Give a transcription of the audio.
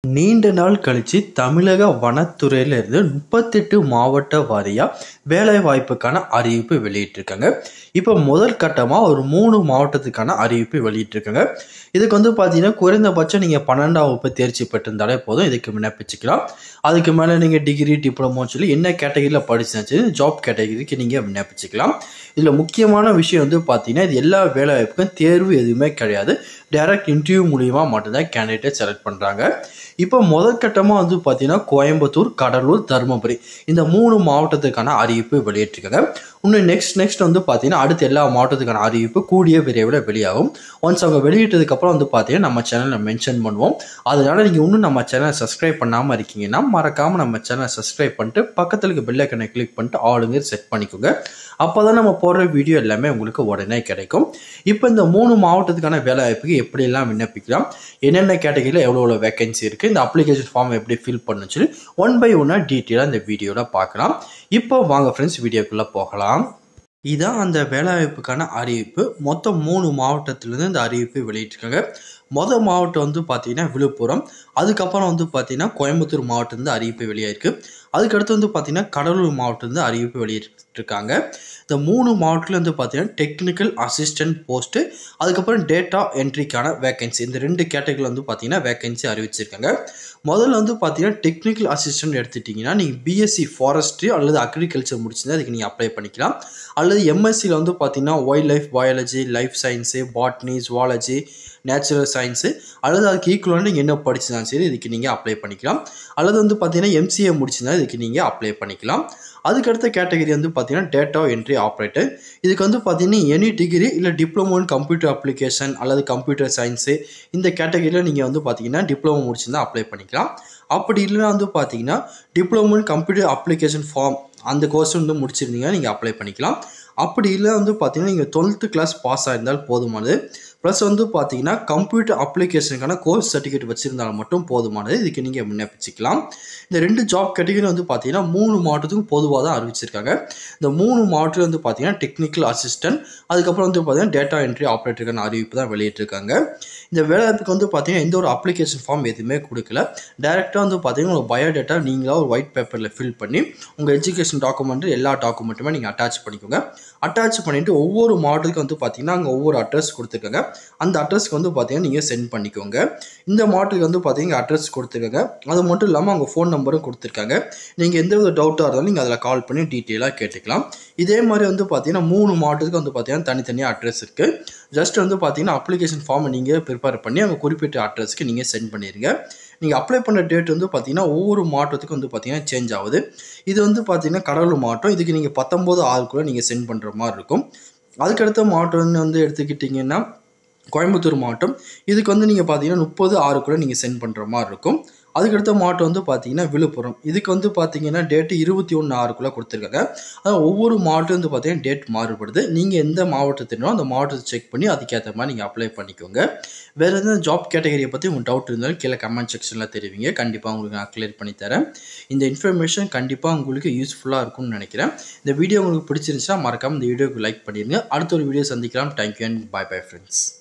நீண்ட நாள் கழிச்சு தமிழக வனத்துறையிலிருந்து முப்பத்தெட்டு மாவட்ட வாரியாக வேலைவாய்ப்புக்கான அறிவிப்பு வெளியிட்டிருக்காங்க இப்போ முதல் கட்டமாக ஒரு மூணு மாவட்டத்துக்கான அறிவிப்பு வெளியிட்டிருக்காங்க இதுக்கு வந்து பார்த்தீங்கன்னா குறைந்தபட்சம் நீங்கள் பன்னெண்டாம் வகுப்பு தேர்ச்சி பெற்றிருந்தாலே போதும் இதுக்கு விண்ணப்பிச்சுக்கலாம் அதுக்கு மேலே நீங்கள் டிகிரி டிப்ளமோ சொல்லி என்ன கேட்டகரியில் படிச்சாச்சு ஜாப் கேட்டகரிக்கு நீங்கள் விண்ணப்பிச்சுக்கலாம் இதில் முக்கியமான விஷயம் வந்து பார்த்தீங்கன்னா இது எல்லா வேலைவாய்ப்புக்கும் தேர்வு எதுவுமே கிடையாது டைரக்ட் இன்டர்வியூ மூலியமாக மட்டும்தான் கேண்டிடேட் செலக்ட் பண்ணுறாங்க இப்போ முதல் கட்டமாக வந்து பார்த்தீங்கன்னா கோயம்புத்தூர் கடலூர் தருமபுரி இந்த மூணு மாவட்டத்துக்கான அறிவிப்பு வெளியிட்டிருக்காங்க இன்னும் நெக்ஸ்ட் நெக்ஸ்ட் வந்து பார்த்தீங்கன்னா அடுத்த எல்லா மாவட்டத்துக்கான அறிவிப்பு கூடிய விரைவில் வெளியாகும் ஒன்ஸ் அவங்க வெளியிட்டதுக்கப்புறம் வந்து பார்த்தீங்கன்னா நம்ம சேனலில் மென்ஷன் பண்ணுவோம் அதனால நீங்கள் இன்னும் நம்ம சேனலை சப்ஸ்கிரைப் பண்ணாமல் இருக்கீங்கன்னா மறக்காமல் நம்ம சேனலை சப்ஸ்கிரைப் பண்ணிட்டு பக்கத்தில் இருக்க பெல் ஐக்கனை கிளிக் பண்ணிட்டு ஆளுங்க செட் பண்ணிக்கோங்க அப்போ தான் நம்ம போடுற வீடியோ எல்லாமே உங்களுக்கு உடனே கிடைக்கும் இப்போ இந்த மூணு மாவட்டத்துக்கான வேலைவாய்ப்புக்கு எப்படியெல்லாம் விண்ணப்பிக்கலாம் என்னென்ன கேட்டகரியில் எவ்வளோ எவ்வளோ வேகன்சி இருக்குது இந்த அப்ளிகேஷன் ஃபார்ம் எப்படி ஃபில் பண்ணணும்னு சொல்லி ஒன் பை ஒன்னாக டீட்டெயிலாக இந்த வீடியோவில் பார்க்கலாம் இப்போ வாங்க ஃப்ரெண்ட்ஸ் வீடியோக்குள்ளே போகலாம் இதான் அந்த வேலைவாய்ப்புக்கான அறிவிப்பு மொத்தம் மூணு மாவட்டத்திலேருந்து இந்த அறிவிப்பு வெளியிட்டிருக்காங்க மொதல் மாவட்டம் வந்து பார்த்தீங்கன்னா விழுப்புரம் அதுக்கப்புறம் வந்து பார்த்தீங்கன்னா கோயம்புத்தூர் மாவட்டத்துலேருந்து அறிவிப்பு வெளியாயிருக்கு அதுக்கடுத்து வந்து பார்த்தீங்கன்னா கடலூர் மாவட்டத்துலேருந்து அறிவிப்பு வெளியிட்டிருக்காங்க இந்த மூணு மாவட்டத்தில் வந்து பார்த்தீங்கன்னா டெக்னிக்கல் அசிஸ்டன்ட் போஸ்ட்டு அதுக்கப்புறம் டேட்டா என்ட்ரிக்கான வேகன்சி இந்த ரெண்டு கேட்டகரியில் வந்து பார்த்தீங்கன்னா வேகன்சி அறிவிச்சிருக்காங்க முதல்ல வந்து பார்த்தீங்கன்னா டெக்னிக்கல் அசிஸ்டன்ட் எடுத்துட்டிங்கன்னா நீங்கள் பிஎஸ்சி ஃபாரஸ்ட்ரி அல்லது அக்ரிகல்ச்சர் முடிச்சிருந்தா அதுக்கு நீங்கள் அப்ளை பண்ணிக்கலாம் அல்லது எம்எஸ்சியில் வந்து பார்த்தீங்கன்னா wild life biology life science botany zoology natural science அல்லது அதுக்கு ஈக்குவலாக நீங்கள் என்ன படிச்சிருந்தாலும் சரி இதுக்கு நீங்கள் அப்ளை பண்ணிக்கலாம் அல்லது வந்து பார்த்தீங்கன்னா எம்சிஏ முடிச்சிருந்தா இதுக்கு நீங்கள் அப்ளை பண்ணிக்கலாம் அதுக்கடுத்த கேட்டகரி வந்து பார்த்தீங்கன்னா டேட்டா என்ட்ரி ஆப்ரேட்டர் இதுக்கு வந்து பார்த்தீங்கன்னா எனி டிகிரி இல்லை டிப்ளமோ இன் கம்ப்யூட்டர் அப்ளிகேஷன் அல்லது கம்ப்யூட்டர் சயின்ஸு இந்த கேட்டகரியில் நீங்கள் வந்து பார்த்தீங்கன்னா டிப்ளமோ முடிச்சிருந்தா அப்ளை பண்ணிக்கலாம் அப்படி இல்லைனா வந்து பார்த்தீங்கன்னா diploma in computer application form அந்த கோர்ஸ் வந்து முடிச்சிருந்தீங்கன்னா நீங்கள் அப்ளை பண்ணிக்கலாம் அப்படி இல்லை வந்து பார்த்தீங்கன்னா நீங்கள் டுவெல்த்து கிளாஸ் பாஸ் ஆகிருந்தால் போதுமானது ப்ளஸ் வந்து பார்த்தீங்கன்னா கம்ப்யூட்டர் அப்ளிகேஷனுக்கான கோர்ஸ் சர்டிஃபிகேட் வச்சுருந்தால் மட்டும் போதுமானது இதுக்கு நீங்கள் விண்ணப்பிச்சிக்கலாம் இந்த ரெண்டு ஜாப் கேட்டகரி வந்து பார்த்தீங்கன்னா மூணு மாவட்டத்துக்கும் பொதுவாக தான் அறிவிச்சிருக்காங்க இந்த மூணு மாவட்டத்தில் வந்து பார்த்தீங்கன்னா டெக்னிக்கல் அசிஸ்டன்ட் அதுக்கப்புறம் வந்து பார்த்தீங்கன்னா டேட்டா என்ட்ரி ஆப்ரேட்டருக்கான அறிவிப்பு தான் வெளியிட்டிருக்காங்க இந்த வேலைவாய்ப்புக்கு வந்து பார்த்தீங்கன்னா எந்த ஒரு அப்ளிகேஷன் ஃபார்ம் எதுவுமே கொடுக்கல டேரெக்டாக வந்து பார்த்தீங்கன்னா உங்கள் பயோடேட்டா நீங்களாக ஒரு ஒயிட் பேப்பரில் ஃபில் பண்ணி உங்கள் எஜுகேஷன் டாக்குமெண்ட் எல்லா டாக்குமெண்ட்டுமே நீங்கள் அட்டாச் பண்ணிக்கோங்க அட்டாச் பண்ணிவிட்டு ஒவ்வொரு மாவட்டத்துக்கு வந்து பார்த்தீங்கன்னா அங்கே ஒவ்வொரு அட்ரஸ் கொடுத்துருக்காங்க அந்த அட்ரஸ்க்கு வந்து பார்த்தீங்கன்னா நீங்கள் சென்ட் பண்ணிக்கோங்க இந்த மாவட்டத்துக்கு வந்து பார்த்தீங்கன்னா அட்ரஸ் கொடுத்துருக்காங்க அது மட்டும் இல்லாமல் அவங்க ஃபோன் நம்பரும் கொடுத்துருக்காங்க நீங்கள் எந்த வித டவுட்டாக இருந்தாலும் நீங்கள் அதில் கால் பண்ணி டீட்டெயிலாக கேட்டுக்கலாம் இதே மாதிரி வந்து பார்த்தீங்கன்னா மூணு மாவட்டத்துக்கு வந்து பார்த்தீங்கன்னா தனித்தனியாக அட்ரஸ் இருக்குது ஜஸ்ட் வந்து பார்த்தீங்கன்னா அப்ளிகேஷன் ஃபார்மை நீங்கள் ப்ரிப்பேர் பண்ணி அவங்க குறிப்பிட்ட அட்ரஸ்க்கு நீங்கள் சென்ட் பண்ணிடுங்க நீங்கள் அப்ளை பண்ண டேட் வந்து பார்த்தீங்கன்னா ஒவ்வொரு மாவட்டத்துக்கும் வந்து பார்த்தீங்கன்னா சேஞ்ச் ஆகுது இது வந்து பார்த்தீங்கன்னா கடலூர் மாவட்டம் இதுக்கு நீங்கள் பத்தொம்போது ஆறுக்குள்ளே நீங்கள் சென்ட் பண்ணுற மாதிரி இருக்கும் அதுக்கடுத்த மாவட்டம்னு வந்து எடுத்துக்கிட்டிங்கன்னா கோயம்புத்தூர் மாவட்டம் இதுக்கு வந்து நீங்கள் பார்த்தீங்கன்னா முப்பது ஆறுக்குள்ளே நீங்கள் சென்ட் பண்ணுற மாதிரி இருக்கும் அதுக்கடுத்த மாவட்டம் வந்து பார்த்தீங்கன்னா விழுப்புரம் இதுக்கு வந்து பார்த்தீங்கன்னா டேட்டு இருபத்தி ஒன்று ஆறுக்குள்ளே கொடுத்துருக்காங்க அதாவது ஒவ்வொரு மாவட்டம் வந்து பார்த்தீங்கன்னா டேட் மாறுபடுது நீங்கள் எந்த மாவட்டத்தினோ அந்த மாவட்டத்தை செக் பண்ணி அதுக்கேற்ற மாதிரி நீங்கள் அப்ளை பண்ணிக்கோங்க வேறு எந்த ஜாப் கேட்டகரியை பற்றி உங்கள் டவுட் இருந்தாலும் கீழே கமெண்ட் செக்ஷனில் தெரிவிங்க கண்டிப்பாக உங்களுக்கு நான் கிளியர் பண்ணி தரேன் இந்த இன்ஃபர்மேஷன் கண்டிப்பாக உங்களுக்கு யூஸ்ஃபுல்லாக இருக்கும்னு நினைக்கிறேன் இந்த வீடியோ உங்களுக்கு பிடிச்சிருந்துச்சுன்னா மறக்காமல் இந்த வீடியோக்கு லைக் பண்ணிடுங்க அடுத்த ஒரு வீடியோ சந்திக்கலாம் thank you and bye bye friends